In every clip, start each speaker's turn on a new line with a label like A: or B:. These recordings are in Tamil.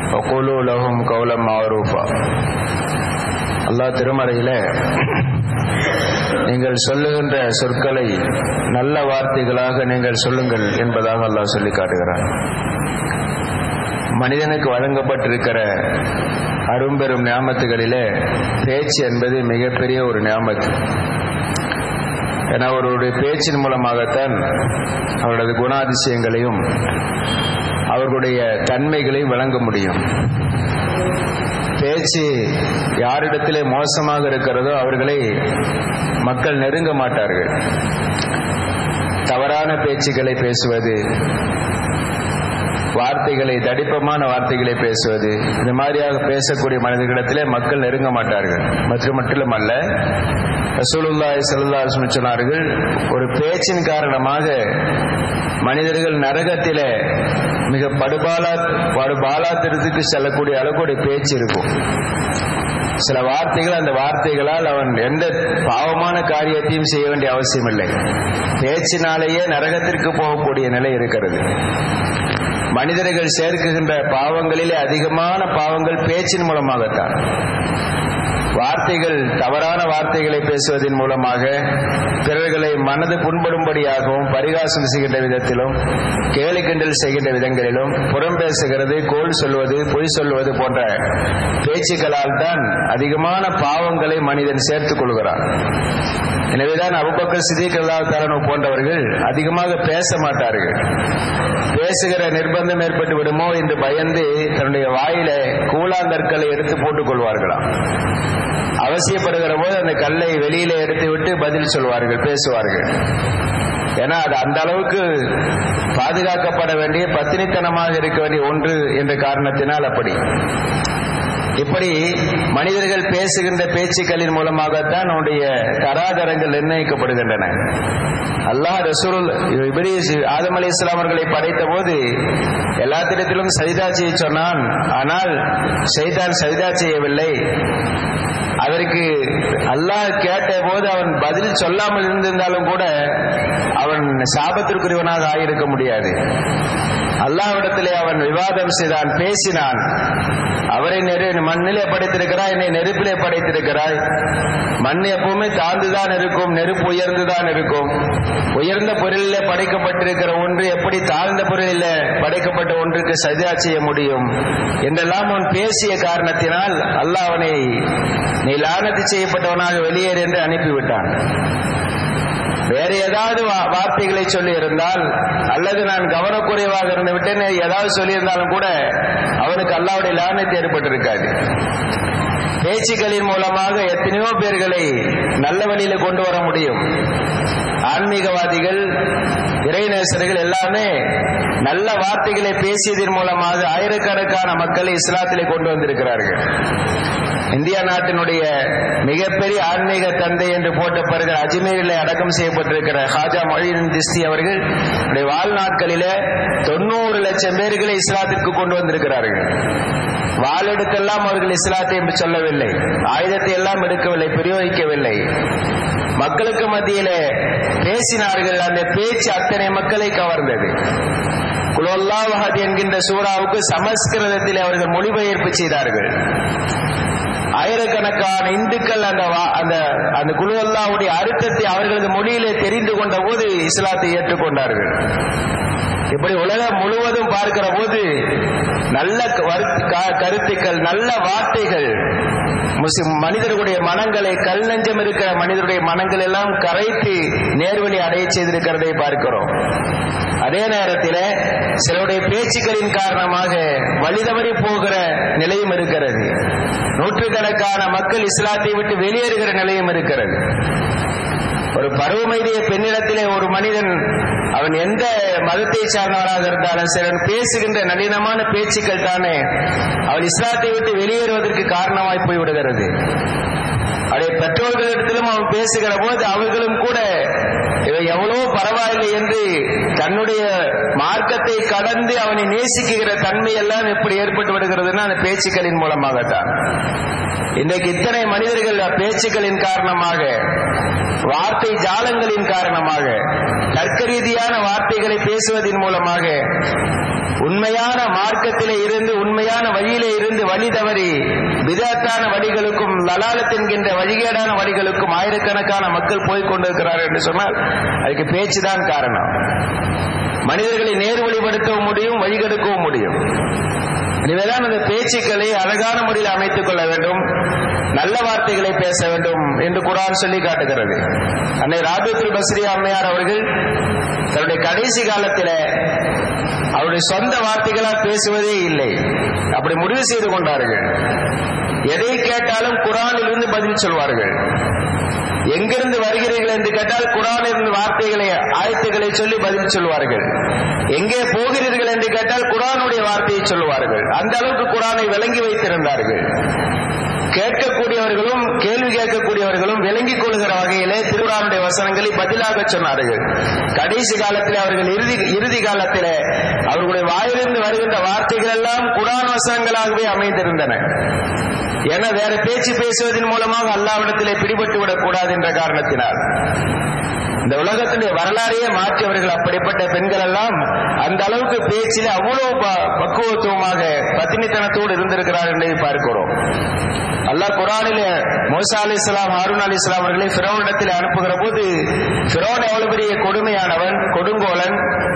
A: وقولوا لهم قولا معروفا அல்லாஹ் திருமறையில நீங்கள் சொல்லுகின்ற சொற்களை நல்ல வார்த்தைகளாக நீங்கள் சொல்லுங்கள் என்பதாக அல்லாஹ் சொல்லி காட்டுகிறார் மனிதனுக்கு வழங்கப்பட்டிருக்கிற அரும்பெரும் ஞாபகத்துகளிலே பேச்சு என்பது மிகப்பெரிய ஒரு ஞாபகத்து ஏன்னா அவருடைய பேச்சின் மூலமாகத்தான் அவரது குணாதிசயங்களையும் அவர்களுடைய தன்மைகளையும் வழங்க முடியும் பேச்சு யாரிடத்திலே மோசமாக இருக்கிறதோ அவர்களை மக்கள் நெருங்க மாட்டார்கள் தவறான பேச்சுக்களை பேசுவது வார்த்தைகளை தடிப்பமான வார்த்தைகளை பேசுவது இந்த மாதிரியாக பேசக்கூடிய மனிதர்களிடத்திலே மக்கள் நெருங்க மாட்டார்கள் மற்றும் மட்டுமல்ல ரசூலுல்லாய் சல்லா சொன்னார்கள் ஒரு பேச்சின் காரணமாக மனிதர்கள் நரகத்திலே மிக படுபாலா படுபாலாத்திரத்துக்கு செல்லக்கூடிய அளவுடைய பேச்சு இருக்கும் சில வார்த்தைகள் அந்த வார்த்தைகளால் அவன் எந்த பாவமான காரியத்தையும் செய்ய வேண்டிய அவசியம் இல்லை பேச்சினாலேயே நரகத்திற்கு போகக்கூடிய நிலை இருக்கிறது மனிதர்கள் சேர்க்குகின்ற பாவங்களிலே அதிகமான பாவங்கள் பேச்சின் மூலமாகத்தான் வார்த்தைகள் தவறான வார்த்தைகளை பேசுவதன் மூலமாக பிறர்களை மனது புண்படும்படியாகவும் பரிகாசம் செய்கின்ற விதத்திலும் கேலி கிண்டல் செய்கின்ற விதங்களிலும் புறம் பேசுகிறது கோல் சொல்வது பொய் சொல்வது போன்ற பேச்சுக்களால் தான் அதிகமான பாவங்களை மனிதன் சேர்த்துக் கொள்கிறான் எனவேதான் அபுபக்கர் சிதீக் அல்லா தரனு போன்றவர்கள் அதிகமாக பேச மாட்டார்கள் பேசுகிற நிர்பந்தம் ஏற்பட்டு விடுமோ என்று பயந்து தன்னுடைய வாயில கூழாங்கற்களை எடுத்து போட்டுக் கொள்வார்களாம் அவசியப்படுகிற போது அந்த கல்லை வெளியில எடுத்து விட்டு பதில் சொல்வார்கள் பேசுவார்கள் ஏன்னா அது அந்த அளவுக்கு பாதுகாக்கப்பட வேண்டிய பத்தினித்தனமாக இருக்க வேண்டிய ஒன்று என்ற காரணத்தினால் அப்படி இப்படி மனிதர்கள் பேசுகின்ற பேச்சுக்களின் மூலமாகத்தான் அவனுடைய தராதரங்கள் நிர்ணயிக்கப்படுகின்றன அல்லாஹ் ரசூல் இப்ரீஸ் ஆதம் அலி இஸ்லாம் அவர்களை படைத்த போது எல்லாத்திடத்திலும் சைதா செய்ய சொன்னான் ஆனால் செய்தான் சைதா செய்யவில்லை அதற்கு அல்லாஹ் கேட்ட போது அவன் பதில் சொல்லாமல் இருந்திருந்தாலும் கூட அவன் சாபத்திற்குரியவனாக ஆகியிருக்க முடியாது அல்லாவிடத்திலே அவன் விவாதம் செய்தான் பேசினான் அவரை நெரு மண்ணிலே படைத்திருக்கிறாய் என்னை நெருப்பிலே படைத்திருக்கிறாய் மண் எப்பவுமே தாழ்ந்துதான் இருக்கும் நெருப்பு உயர்ந்துதான் இருக்கும் உயர்ந்த பொருளிலே படைக்கப்பட்டிருக்கிற ஒன்று எப்படி தாழ்ந்த பொருளிலே படைக்கப்பட்ட ஒன்றுக்கு சஜா செய்ய முடியும் என்றெல்லாம் அவன் பேசிய காரணத்தினால் அல்லாஹ் அவனை நீ லானத்து செய்யப்பட்டவனாக வெளியேறு என்று அனுப்பிவிட்டான் வேற ஏதாவது வார்த்தைகளை சொல்லி இருந்தால் அல்லது நான் கவனக்குறைவாக இருந்து விட்டேன் ஏதாவது சொல்லியிருந்தாலும் கூட அவனுக்கு அல்லாவுடைய லானத்து ஏற்பட்டிருக்காது பேச்சுக்களின் மூலமாக எத்தனையோ பேர்களை நல்ல வழியில கொண்டு வர முடியும் ஆன்மீகவாதிகள் இறைநேசர்கள் எல்லாமே நல்ல வார்த்தைகளை பேசியதன் மூலமாக ஆயிரக்கணக்கான மக்களை இஸ்லாத்திலே கொண்டு வந்திருக்கிறார்கள் இந்தியா நாட்டினுடைய மிகப்பெரிய ஆன்மீக தந்தை என்று போட்ட பிறகு அஜ்மீரில் அடக்கம் செய்யப்பட்டிருக்கிற ஹாஜா மொழியின் திஸ்தி அவர்கள் வாழ்நாட்களிலே தொண்ணூறு லட்சம் பேர்களை இஸ்லாத்திற்கு கொண்டு வந்திருக்கிறார்கள் வாளெடுக்கெல்லாம் அவர்கள் இஸ்லாத்தை என்று சொல்லவில்லை ஆயுதத்தை எல்லாம் எடுக்கவில்லை பிரயோகிக்கவில்லை மக்களுக்கு மத்தியிலே பேசினார்கள் அந்த பேச்சு அத்தனை மக்களை கவர்ந்தது குலோல்லாவஹத் என்கின்ற சூறாவுக்கு சமஸ்கிருதத்தில் அவர்கள் மொழிபெயர்ப்பு செய்தார்கள் ஆயிரக்கணக்கான இந்துக்கள் அந்த அந்த அந்த குழுவல்லாவுடைய அர்த்தத்தை அவர்களது மொழியிலே தெரிந்து கொண்ட போது இஸ்லாத்தை ஏற்றுக்கொண்டார்கள் இப்படி உலகம் முழுவதும் பார்க்கிற போது நல்ல கருத்துக்கள் நல்ல வார்த்தைகள் முஸ்லிம் மனிதர்களுடைய மனங்களை கல் நெஞ்சம் இருக்கிற மனிதருடைய மனங்கள் எல்லாம் கரைத்து நேர்வழி அடைய செய்திருக்கிறதை பார்க்கிறோம் அதே நேரத்தில் சிலருடைய பேச்சுக்களின் காரணமாக வழிதவறி போகிற நிலையும் இருக்கிறது நூற்றுக்கணக்கான மக்கள் இஸ்லாத்தை விட்டு வெளியேறுகிற நிலையும் இருக்கிறது ஒரு பருவமைதிய பெண்ணிடத்திலே ஒரு மனிதன் அவன் எந்த மதத்தை சார்ந்தவராக இருந்தாலும் சிலன் பேசுகின்ற நளினமான பேச்சுக்கள் தானே அவன் இஸ்லாத்தை விட்டு வெளியேறுவதற்கு காரணமாய் போய் விடுகிறது அவருடைய பெற்றோர்களிடத்திலும் அவன் பேசுகிற போது அவர்களும் கூட இவை எவ்வளவு பரவாயில்லை என்று தன்னுடைய மார்க்கத்தை கடந்து அவனை நேசிக்குகிற தன்மை எல்லாம் எப்படி ஏற்பட்டு விடுகிறதுன்னா அந்த பேச்சுக்களின் மூலமாகத்தான் இன்றைக்கு இத்தனை மனிதர்கள் பேச்சுக்களின் காரணமாக வார்த்தை ஜாலங்களின் காரணமாக தர்க்க ரீதியான வார்த்தைகளை பேசுவதன் மூலமாக உண்மையான மார்க்கத்திலே இருந்து உண்மையான வழியிலே வழி தவறி விதத்தான வழிகளுக்கும் லலாலத் என்கின்ற வழிகேடான வழிகளுக்கும் ஆயிரக்கணக்கான மக்கள் போய்க் கொண்டிருக்கிறார்கள் என்று சொன்னால் அதுக்கு பேச்சுதான் காரணம் மனிதர்களை நேர் வழிபடுத்தவும் முடியும் வழிகெடுக்கவும் முடியும் எனவேதான் அந்த பேச்சுக்களை அழகான முறையில் அமைத்துக் கொள்ள வேண்டும் நல்ல வார்த்தைகளை பேச வேண்டும் என்று குரான் சொல்லி காட்டுகிறது அன்னை ராபித்துல் பஸ்ரி அம்மையார் அவர்கள் தன்னுடைய கடைசி காலத்தில் அவருடைய சொந்த வார்த்தைகளால் பேசுவதே இல்லை அப்படி முடிவு செய்து கொண்டார்கள் எதை கேட்டாலும் குரானில் இருந்து பதில் சொல்வார்கள் எங்கிருந்து வருகிறீர்கள் என்று கேட்டால் குரானிலிருந்து வார்த்தைகளை ஆயத்துக்களை சொல்லி பதில் சொல்வார்கள் எங்கே போகிறீர்கள் என்று கேட்டால் குரானுடைய வார்த்தையை சொல்வார்கள் அந்த அளவுக்கு குரானை விளங்கி வைத்திருந்தார்கள் கேட்கக்கூடியவர்களும் கேள்வி கேட்கக்கூடியவர்களும் விளங்கிக் கொள்கிற வகையிலே திருக்குறானுடைய வசனங்களை பதிலாக சொன்னார்கள் கடைசி காலத்தில் அவர்கள் இறுதி இறுதி காலத்தில் அவர்களுடைய வாயிலிருந்து வருகின்ற வார்த்தைகள் எல்லாம் குரான் வசனங்களாகவே அமைந்திருந்தன என வேற பேச்சு பேசுவதன் மூலமாக அல்லாவிடத்திலே பிடிபட்டு விடக் கூடாது என்ற காரணத்தினால் இந்த உலகத்தினுடைய வரலாறையே மாற்றியவர்கள் அப்படிப்பட்ட பெண்கள் எல்லாம் அந்த அளவுக்கு பேச்சில் அவ்வளவு பக்குவத்துவமாக பத்தினித்தனத்தோடு இருந்திருக்கிறார் என்பதை பார்க்கிறோம் அல்லாஹ் குரானிலே மோசா அலி இஸ்லாம் ஹாரூன் அலி இஸ்லாம் அவர்களை பிறவனிடத்தில் அனுப்புகிற போது பிறவன் எவ்வளவு பெரிய கொடுமையானவன் கொடுங்கோலன்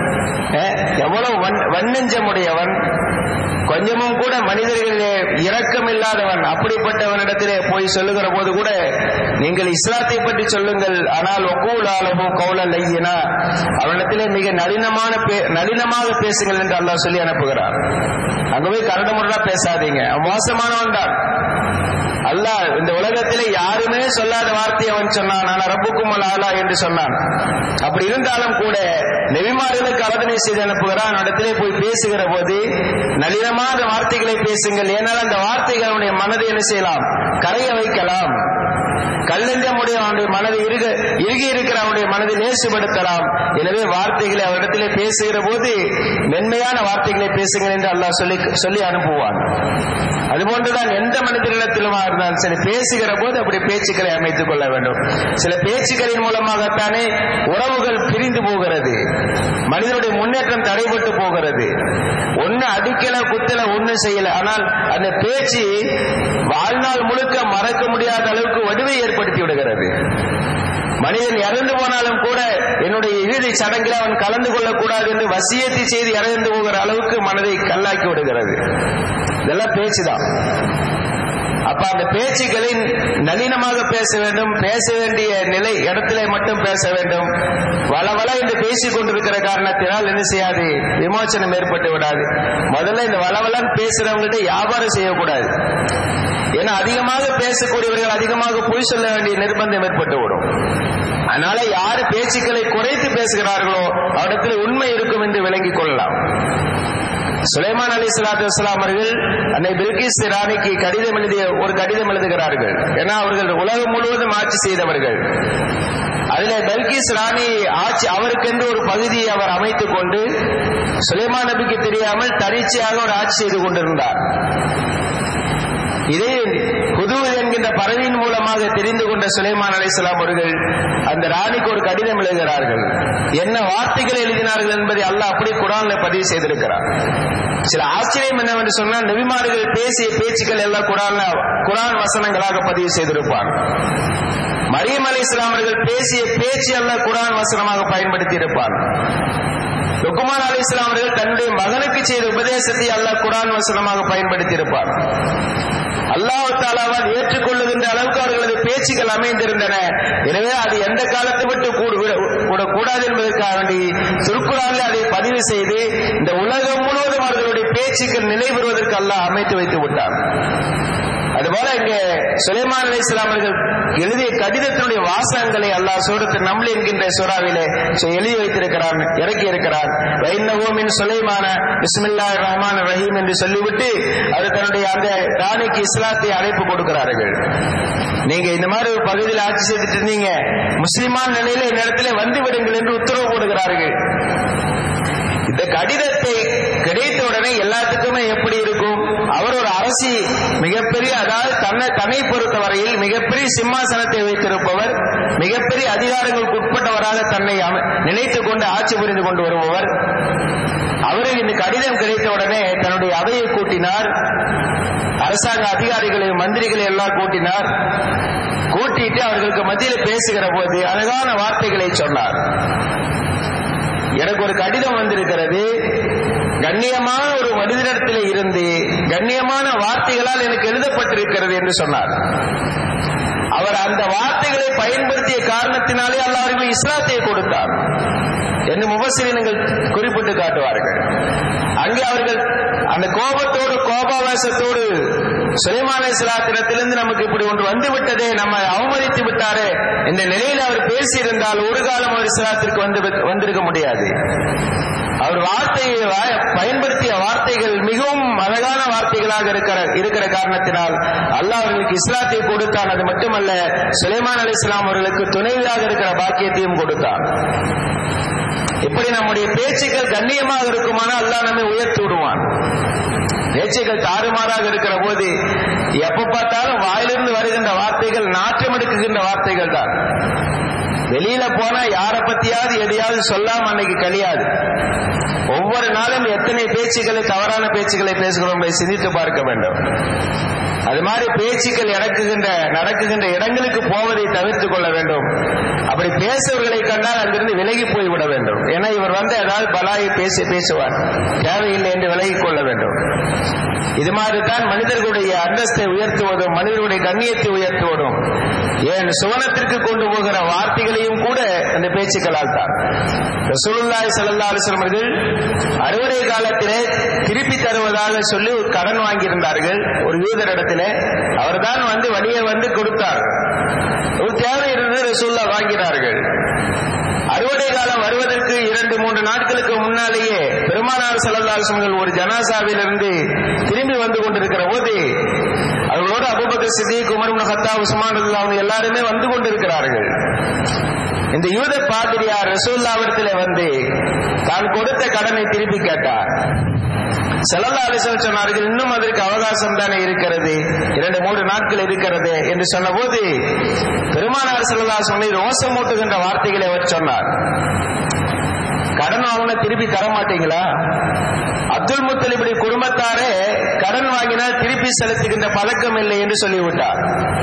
A: எவ்வளவு வன்னெஞ்சமுடையவன் கொஞ்சமும் கூட மனிதர்களிலே இரக்கம் இல்லாதவன் அப்படிப்பட்டவனிடத்திலே போய் சொல்லுகிற போது கூட நீங்கள் இஸ்லாத்தை பற்றி சொல்லுங்கள் ஆனால் ஒக்கூலாலமோ கௌலல் ஐயனா அவனிடத்திலே மிக நளினமான நளினமாக பேசுங்கள் என்று அல்லாஹ் சொல்லி அனுப்புகிறார் அங்க போய் கரடு முரடா பேசாதீங்க மோசமானவன் தான் அல்லாஹ் இந்த உலகத்திலே யாருமே சொல்லாத வார்த்தை அவன் சொன்னான் ஆனா ரப்புக்கும் ஆலா என்று சொன்னான் அப்படி இருந்தாலும் கூட நெவிமார்களுக்கு ஆராதனை செய்து அனுப்புகிறான் இடத்திலே போய் பேசுகிற போது நளினமான வார்த்தைகளை பேசுங்கள் ஏனால் அந்த வார்த்தைகள் அவனுடைய மனதை என்ன செய்யலாம் கரைய வைக்கலாம் கல்லஞ்சமுடைய அவனுடைய மனதை இருக இறுகி இருக்கிற அவனுடைய மனதை நேசுபடுத்தலாம் எனவே வார்த்தைகளை அவரிடத்திலே பேசுகிற போது மென்மையான வார்த்தைகளை பேசுங்கள் என்று அல்லாஹ் சொல்லி சொல்லி அனுப்புவான் அதுபோன்றுதான் எந்த மனிதனிடத்திலுமா இருந்தாலும் சரி பேசுகிற போது அப்படி பேச்சுக்களை அமைத்துக் கொள்ள வேண்டும் சில பேச்சுக்களின் மூலமாகத்தானே உறவுகள் பிரிந்து போகிறது மனிதனுடைய முன்னேற்றம் தடைபட்டு போகிறது ஒன்னு அடிக்கல குத்தல ஒண்ணு செய்யல ஆனால் அந்த பேச்சு வாழ்நாள் முழுக்க மறக்க முடியாத அளவுக்கு வடிவை ஏற்படுத்தி விடுகிறது மனிதன் இறந்து போனாலும் கூட என்னுடைய இறுதி சடங்கில் அவன் கலந்து கொள்ளக்கூடாது என்று வசியத்தை செய்து இறந்து போகிற அளவுக்கு மனதை கல்லாக்கி விடுகிறது இதெல்லாம் பேச்சுதான் அப்ப அந்த பேச்சுக்களை நளினமாக பேச வேண்டும் பேச வேண்டிய நிலை இடத்திலே மட்டும் பேச வேண்டும் வளவள என்று பேசிக் கொண்டிருக்கிற காரணத்தினால் என்ன செய்யாது விமோசனம் ஏற்பட்டு விடாது முதல்ல இந்த வளவளன்னு பேசுறவங்கள்ட்ட வியாபாரம் செய்யக்கூடாது ஏன்னா அதிகமாக பேசக்கூடியவர்கள் அதிகமாக பொய் சொல்ல வேண்டிய நிர்பந்தம் ஏற்பட்டு விடும் அதனால யாரு பேச்சுக்களை குறைத்து பேசுகிறார்களோ அவரிடத்தில் உண்மை இருக்கும் என்று விளங்கிக் கொள்ளலாம் சுலைமான் அலி சலாத்து வஸ்லாம் அவர்கள் அன்னை பில்கிஸ் ராணிக்கு கடிதம் எழுதிய ஒரு கடிதம் எழுதுகிறார்கள் ஏன்னா அவர்கள் உலகம் முழுவதும் ஆட்சி செய்தவர்கள் அதிலே பல்கிஸ் ராணி ஆட்சி அவருக்கென்று ஒரு பகுதியை அவர் அமைத்துக் கொண்டு சுலைமான் நபிக்கு தெரியாமல் தனிச்சையாக ஒரு ஆட்சி செய்து கொண்டிருந்தார் இதே புதுவு என்கின்ற பறவையின் மூலமாக தெரிந்து கொண்ட சுலைமான் அலிஸ்லாம் அவர்கள் அந்த ராணிக்கு ஒரு கடிதம் எழுதுகிறார்கள் என்ன வார்த்தைகள் எழுதினார்கள் என்பதை அல்லாஹ் அப்படி குரான்ல பதிவு செய்திருக்கிறார் சில ஆச்சரியம் என்னவென்று சொன்னால் நெவிமார்கள் பேசிய பேச்சுக்கள் எல்லாம் குரான்ல குரான் வசனங்களாக பதிவு செய்திருப்பார் மரியம் அலி இஸ்லாம் அவர்கள் பேசிய பேச்சு எல்லாம் குரான் வசனமாக பயன்படுத்தி இருப்பார் லுக்குமான் அலி இஸ்லாம் அவர்கள் தன்னுடைய மகனுக்கு செய்த உபதேசத்தை அல்லாஹ் குரான் வசனமாக பயன்படுத்தி இருப்பார் அல்லாஹ் தாலாவால் ஏற்றுக்கொள்ளுகின்ற அளவுக்கு அவர்களது பேச்சுகள் அமைந்திருந்தன எனவே அது எந்த காலத்தை விட்டு கூட கூடாது என்பதற்காக வேண்டி திருக்குறானில் அதை பதிவு செய்து இந்த உலகம் முழுவதும் அவர்களுடைய பேச்சுக்கள் நிலை பெறுவதற்கு அல்லாஹ் அமைத்து வைத்து விட்டார் அதுபோல இங்கே சுலைமான் அலி இஸ்லாம் அவர்கள் எழுதிய கடிதத்தினுடைய வாசகங்களை அல்லாஹ் சூரத்து நம்ல் என்கின்ற சுறாவிலே எழுதி வைத்திருக்கிறான் இறக்கி இருக்கிறார் வைநவோமின் சுலைமான பிஸ்மில்லா ரஹ்மான் ரஹீம் என்று சொல்லிவிட்டு அவர் தன்னுடைய அந்த ராணிக்கு இஸ்லாத்தை அழைப்பு கொடுக்கிறார்கள் நீங்க இந்த மாதிரி ஒரு பகுதியில் ஆட்சி செய்துட்டு இருந்தீங்க முஸ்லிமான நிலையில இந்த இடத்துல வந்து விடுங்கள் என்று உத்தரவு போடுகிறார்கள் இந்த கடிதத்தை கிடைத்த உடனே எல்லாத்துக்குமே எப்படி இருக்கும் அவர் ஒரு அரசி மிகப்பெரிய அதாவது தன்னை தன்னை பொறுத்தவரையில் மிகப்பெரிய சிம்மாசனத்தை வைத்திருப்பவர் மிகப்பெரிய அதிகாரங்களுக்கு உட்பட்டவராக தன்னை நினைத்துக் கொண்டு ஆட்சி புரிந்து கொண்டு வருபவர் அவருக்கு இந்த கடிதம் கிடைத்த உடனே தன்னுடைய அவையை கூட்டினார் அரசாங்க அதிகாரிகளையும் மந்திரிகளை எல்லாம் கூட்டினார் கூட்டிட்டு அவர்களுக்கு மத்தியில் பேசுகிற போது அழகான வார்த்தைகளை சொன்னார் எனக்கு ஒரு கடிதம் வந்திருக்கிறது கண்ணியமான ஒரு மனிதனிடத்தில் இருந்து கண்ணியமான வார்த்தைகளால் எனக்கு எழுதப்பட்டிருக்கிறது என்று சொன்னார் அவர் அந்த வார்த்தைகளை பயன்படுத்திய காரணத்தினாலே அல்ல அவர்கள் இஸ்லாத்தை கொடுத்தார் என்று முபசிரியர்கள் குறிப்பிட்டு காட்டுவார்கள் அங்கே அவர்கள் அந்த கோபத்தோடு கோபாவேசத்தோடு சுலைமான இஸ்லாத்திடத்திலிருந்து நமக்கு இப்படி ஒன்று வந்து விட்டதே நம்ம அவமதித்து விட்டாரே இந்த நிலையில் அவர் பேசியிருந்தால் ஒரு காலம் அவர் இஸ்லாத்திற்கு வந்து வந்திருக்க முடியாது அவர் வார்த்தையை பயன்படுத்திய வார்த்தைகள் மிகவும் அழகான வார்த்தைகளாக இருக்கிற இருக்கிற காரணத்தினால் அல்லாஹ் அவர்களுக்கு இஸ்லாத்தை கொடுத்தான் அது மட்டுமல்ல சுலைமான் அலி இஸ்லாம் அவர்களுக்கு துணைவியாக இருக்கிற பாக்கியத்தையும் கொடுத்தான் இப்படி நம்முடைய பேச்சுக்கள் கண்ணியமாக இருக்குமானால் அல்லாஹ் நம்மை உயர்த்தி விடுவான் பேச்சுக்கள் தாறுமாறாக இருக்கிற போது எப்ப பார்த்தாலும் வாயிலிருந்து வருகின்ற வார்த்தைகள் நாற்றம் எடுக்குகின்ற வார்த்தைகள் தான் வெளியில போனா யாரை பத்தியாவது எதையாவது சொல்லாம அன்னைக்கு கழியாது ஒவ்வொரு நாளும் எத்தனை பேச்சுக்களை தவறான பேச்சுக்களை பேசுகிறோம் என்பதை சிந்தித்து பார்க்க வேண்டும் அது மாதிரி பேச்சுக்கள் நடக்குகின்ற நடக்குகின்ற இடங்களுக்கு போவதை தவிர்த்து கொள்ள வேண்டும் அப்படி பேசுவர்களை கண்டால் அங்கிருந்து விலகி போய் விட வேண்டும் ஏன்னா இவர் வந்து ஏதாவது பலாயை பேசி பேசுவார் தேவையில்லை என்று விலகிக் கொள்ள வேண்டும் இது மாதிரி தான் மனிதர்களுடைய அந்தஸ்தை உயர்த்துவதும் மனிதர்களுடைய கண்ணியத்தை உயர்த்துவதும் ஏன் சுவனத்திற்கு கொண்டு போகிற வார்த்தைகளையும் கூட அந்த பேச்சுக்களால் தான் ரசூலுல்லாஹி ஸல்லல்லாஹு அலைஹி வஸல்லம் அவர்கள் அறுவடை காலத்திலே திருப்பி தருவதாக சொல்லி ஒரு கடன் வாங்கியிருந்தார்கள் ஒரு யூதரிடத்திலே அவர்தான் வந்து வழியை வந்து கொடுத்தார் ஒரு தேவை இருந்து ரசூல்லா வாங்கினார்கள் அறுவடை காலம் வருவதற்கு இரண்டு மூன்று நாட்களுக்கு முன்னாலேயே பெருமானார் செல்லல்லாசங்கள் ஒரு ஜனாசாவிலிருந்து திரும்பி வந்து கொண்டிருக்கிற போது அவர்களோடு அபுபக்கர் சித்திக் உமர் ஹத்தா உஸ்மான் அவங்க எல்லாருமே வந்து கொண்டிருக்கிறார்கள் இந்த யூத பாதிரியார் ரசூல்லாவிடத்தில் வந்து தான் கொடுத்த கடனை திருப்பி கேட்டார் செலல்லா அலிசல் சொன்னார்கள் இன்னும் அதற்கு அவகாசம் தானே இருக்கிறது இரண்டு மூன்று நாட்கள் இருக்கிறது என்று சொன்னபோது பெருமானார் செல்லல்லா சொல்லி ரோசம் மூட்டுகின்ற வார்த்தைகளை அவர் சொன்னார் கடன் வாங்கின திருப்பி தர மாட்டீங்களா அப்துல் முத்தலிபுடைய குடும்பத்தாரே கடன் வாங்கினால் திருப்பி செலுத்துகின்ற பழக்கம் இல்லை என்று சொல்லிவிட்டார்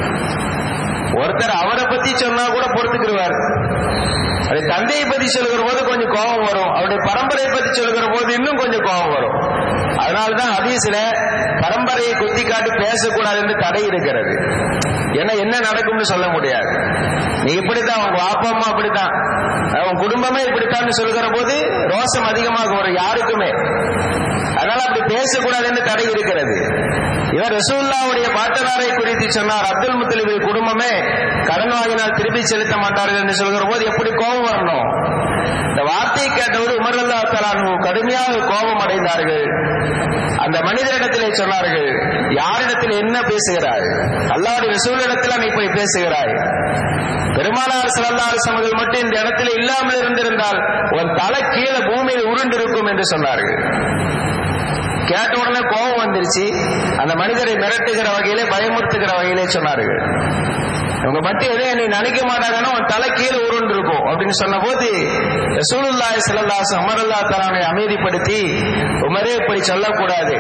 A: ஒருத்தர் அவரை பத்தி சொன்னா கூட பொறுத்துக்கிடுவார் அது தந்தையை பத்தி சொல்லுகிற போது கொஞ்சம் கோபம் வரும் அவருடைய பரம்பரையை பத்தி சொல்லுகிற போது இன்னும் கொஞ்சம் கோபம் வரும் அதனால்தான் ஹதீஸ்ல பரம்பரையை குத்தி காட்டி பேசக்கூடாது என்று தடை இருக்கிறது ஏன்னா என்ன நடக்கும்னு சொல்ல முடியாது நீ இப்படித்தான் உங்க அப்பா அம்மா அப்படித்தான் உன் குடும்பமே இப்படித்தான் சொல்லுகிற போது ரோசம் அதிகமாக வரும் யாருக்குமே அதனால அப்படி பேசக்கூடாது என்று தடை இருக்கிறது இவர் ரசூல்லாவுடைய பாட்டனாரை குறித்து சொன்னார் அப்துல் முத்தலிபு குடும்பமே கடன் வாங்கினால் திருப்பி செலுத்த மாட்டார்கள் என்று சொல்கிற போது எப்படி கோபம் வரணும் இந்த வார்த்தையை கேட்டவர் உமரல்லா தலான் கடுமையாக கோபம் அடைந்தார்கள் அந்த மனிதரிடத்திலே சொன்னார்கள் யாரிடத்தில் என்ன பேசுகிறாய் அல்லாவுடைய ரசூலிடத்தில் நீ இப்படி பேசுகிறாய் பெருமானார் சல்லல்லாஹு அவர்கள் மட்டும் இந்த இடத்துல இல்லாமல் இருந்திருந்தால் உன் தலை கீழே பூமியில் உருண்டிருக்கும் என்று சொன்னார்கள் கேட்ட உடனே கோபம் வந்துருச்சு அந்த மனிதரை மிரட்டுகிற வகையிலே பயமுறுத்துகிற வகையிலே சொன்னார்கள் இவங்க மட்டும் எதையும் நீ நினைக்க மாட்டாங்கன்னா உன் தலை கீழே உருண்டு இருக்கும் அப்படின்னு சொன்ன போது ரசூலுல்லாய் சிலல்லாஸ் அமருல்லா தலானை அமைதிப்படுத்தி உமரே இப்படி சொல்லக்கூடாது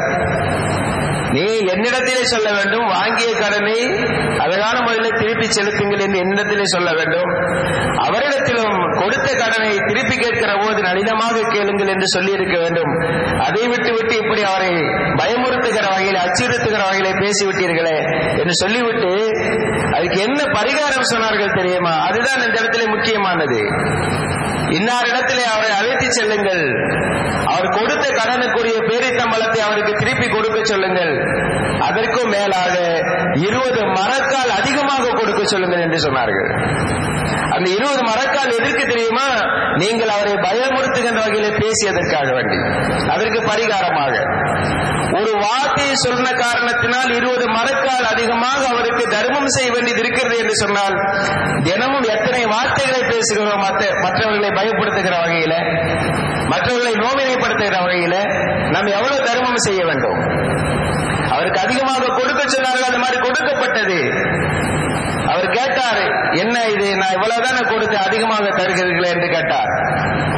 A: நீ என்னிடத்திலே சொல்ல வேண்டும் வாங்கிய கடனை அழகான முறையில் திருப்பி செலுத்துங்கள் என்று என்னிடத்திலே சொல்ல வேண்டும் அவரிடத்திலும் கொடுத்த கடனை திருப்பி கேட்கிற போது நளினமாக கேளுங்கள் என்று சொல்லி இருக்க வேண்டும் அதை விட்டு விட்டு இப்படி அவரை பயமுறுத்துகிற வகையில் அச்சுறுத்துகிற வகையிலே பேசிவிட்டீர்களே என்று சொல்லிவிட்டு அதுக்கு என்ன பரிகாரம் சொன்னார்கள் தெரியுமா அதுதான் இந்த இடத்துல முக்கியமானது இன்னார் இடத்திலே அவரை அழைத்து செல்லுங்கள் அவர் கொடுத்த கடனுக்குரிய பேரித்தம்பளத்தை அவருக்கு திருப்பி கொடுக்க சொல்லுங்கள் அதற்கும் மேலாக இருபது மரக்கால் அதிகமாக கொடுக்க சொல்லுங்கள் என்று சொன்னார்கள் அந்த இருபது மரக்கால் எதற்கு தெரியுமா நீங்கள் அவரை பயமுறுத்துகின்ற வகையில பேசியதற்காக வேண்டி அதற்கு பரிகாரமாக ஒரு வார்த்தையை சொன்ன காரணத்தினால் இருபது மரக்கால் அதிகமாக அவருக்கு தர்மம் செய்ய வேண்டியது இருக்கிறது என்று சொன்னால் தினமும் எத்தனை வார்த்தைகளை பேசுகிறோம் மற்றவர்களை பயப்படுத்துகிற வகையில மற்றவர்களை நோவினைப்படுத்துகிற வகையில நாம் எவ்வளவு தர்மம் செய்ய வேண்டும் அவருக்கு அதிகமாக கொடுக்க சொன்னார்கள் அது மாதிரி கொடுக்கப்பட்டது அவர் கேட்டார் என்ன இது நான் இவ்வளவுதானே கொடுத்து அதிகமாக தருகிறீர்களே என்று கேட்டார்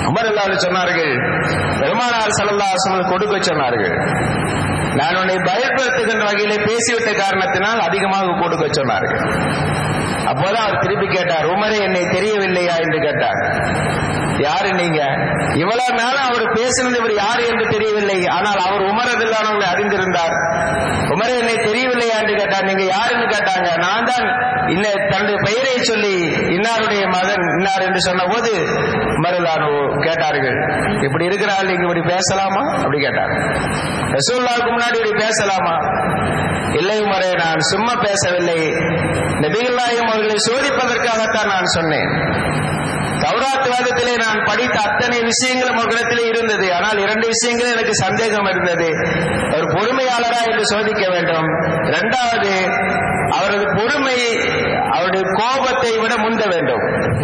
A: உமர் அல்லாஹ் சொன்னார்கள் பெருமானார் சல்லல்லாஹு கொடுக்க சொன்னார்கள் நான் உன்னை பயப்படுத்துகின்ற வகையிலே பேசிவிட்ட காரணத்தினால் அதிகமாக கொடுக்க சொன்னார்கள் அப்போதான் அவர் திருப்பி கேட்டார் உமரே என்னை தெரியவில்லையா என்று கேட்டார் யாரு நீங்க இவ்வளவு நாளும் அவர் பேசினது இவர் யாரு என்று தெரியவில்லை ஆனால் அவர் உமரதில்லானவங்களை அறிந்திருந்தார் உமரே என்னை தெரியவில்லையா என்று கேட்டார் நீங்க யாருன்னு கேட்டாங்க நான் தான் இன்ன தன்னுடைய பெயரை சொல்லி இன்னாருடைய மகன் இன்னார் என்று சொன்ன போது உமரதானோ கேட்டார்கள் இப்படி இருக்கிறாள் நீங்க இப்படி பேசலாமா அப்படி கேட்டார் ரசூல்லாவுக்கு முன்னாடி இப்படி பேசலாமா இல்லை உமரே நான் சும்மா பேசவில்லை நபிகள்நாயகம் அவர்களை சோதிப்பதற்காகத்தான் நான் சொன்னேன் தௌராத் வேதத்திலே நான் படித்த அத்தனை விஷயங்களும் உங்களிடத்திலே இருந்தது ஆனால் இரண்டு விஷயங்களும் எனக்கு சந்தேகம் இருந்தது ஒரு பொறுமையாளரா என்று சோதிக்க வேண்டும் இரண்டாவது அவரது பொறுமை அவருடைய கோபத்தை விட முந்த வேண்டும்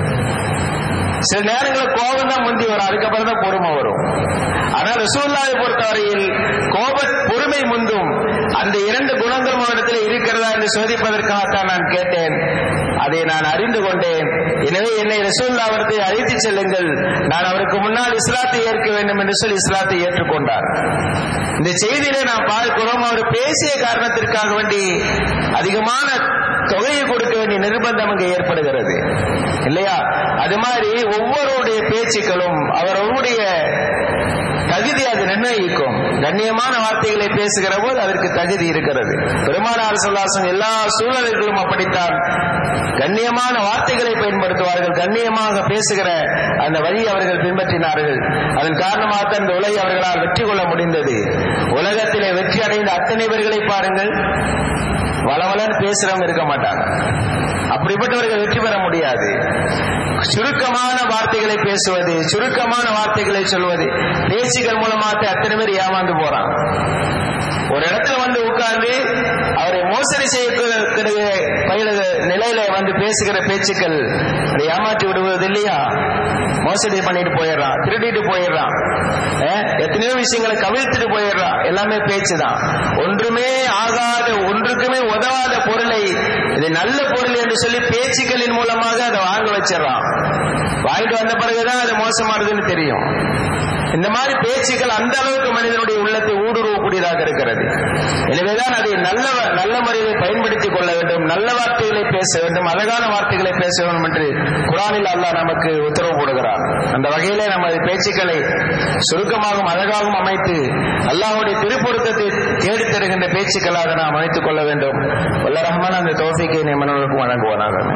A: சில நேரங்களில் கோபம் தான் முந்தி வரும் அதுக்கப்புறம் தான் பொறுமை வரும் ஆனால் ரசூல்லாவை பொறுத்தவரையில் கோப பொறுமை முந்தும் அந்த இரண்டு குணங்களும் அவரிடத்தில் இருக்கிறதா என்று சோதிப்பதற்காகத்தான் நான் கேட்டேன் அதை நான் அறிந்து கொண்டேன் எனவே என்னை ரசூல்லா அவருக்கு அழைத்து செல்லுங்கள் நான் அவருக்கு முன்னால் இஸ்லாத்தை ஏற்க வேண்டும் என்று சொல்லி இஸ்லாத்தை ஏற்றுக்கொண்டார் இந்த செய்தியிலே நாம் பார்க்கிறோம் அவர் பேசிய காரணத்திற்காக வேண்டி அதிகமான தொகையை கொடுக்க வேண்டிய நிர்பந்தம் அங்கு ஏற்படுகிறது இல்லையா அது மாதிரி ஒவ்வொருடைய பேச்சுக்களும் அவர்களுடைய தகுதி அது நிர்ணயிக்கும் கண்ணியமான வார்த்தைகளை பேசுகிற போது அதற்கு தகுதி இருக்கிறது பெருமானார் சொல்லாசன் எல்லா சூழல்களும் அப்படித்தான் கண்ணியமான வார்த்தைகளை பயன்படுத்துவார்கள் கண்ணியமாக பேசுகிற அந்த வழி அவர்கள் பின்பற்றினார்கள் அதன் காரணமாக அந்த உலகை அவர்களால் வெற்றி கொள்ள முடிந்தது உலகத்திலே வெற்றி அடைந்த அத்தனை பேர்களை பாருங்கள் வளவலன்னு பேசுறவங்க இருக்க மாட்டாங்க அப்படிப்பட்டவர்கள் வெற்றி பெற முடியாது சுருக்கமான வார்த்தைகளை பேசுவது சுருக்கமான வார்த்தைகளை சொல்வது பேச்சுகள் மூலமாக அத்தனை பேர் ஏமாந்து போறான் ஒரு இடத்துல வந்து உட்கார்ந்து அவரை மோசடி செய்யக்கூடிய பயில நிலையில வந்து பேசுகிற பேச்சுக்கள் அதை ஏமாற்றி விடுவது இல்லையா மோசடி பண்ணிட்டு போயிடுறான் திருடிட்டு போயிடுறான் எத்தனையோ விஷயங்களை கவிழ்த்துட்டு போயிடுறான் எல்லாமே பேச்சு தான் ஒன்றுமே ஆகாத ஒன்றுக்குமே உதவாத பொருளை இது நல்ல பொருள் என்று சொல்லி பேச்சுக்களின் மூலமாக அதை வாங்க வச்சிடறான் வாங்கிட்டு வந்த பிறகுதான் அது மோசமானதுன்னு தெரியும் இந்த மாதிரி பேச்சுக்கள் அந்த அளவுக்கு மனிதனுடைய உள்ளத்தை ஊடுருவக்கூடியதாக இருக்கிறது எனவேதான் அதை நல்ல நல்ல முறையில் பயன்படுத்திக் கொள்ள வேண்டும் நல்ல வார்த்தைகளை பேச வேண்டும் அழகான வார்த்தைகளை பேச வேண்டும் என்று குரானில் அல்லாஹ் நமக்கு உத்தரவு போடுகிறார் அந்த வகையிலே நமது பேச்சுக்களை சுருக்கமாகவும் அழகாகவும் அமைத்து அல்லாஹுடைய திருப்பொருத்தத்தை தேடித் தருகின்ற பேச்சுக்களாக நாம் அமைத்துக் கொள்ள வேண்டும் வல்ல ரஹ்மான் அந்த தோஃபிக்கை நியமனங்களுக்கும் வழங்குவானாக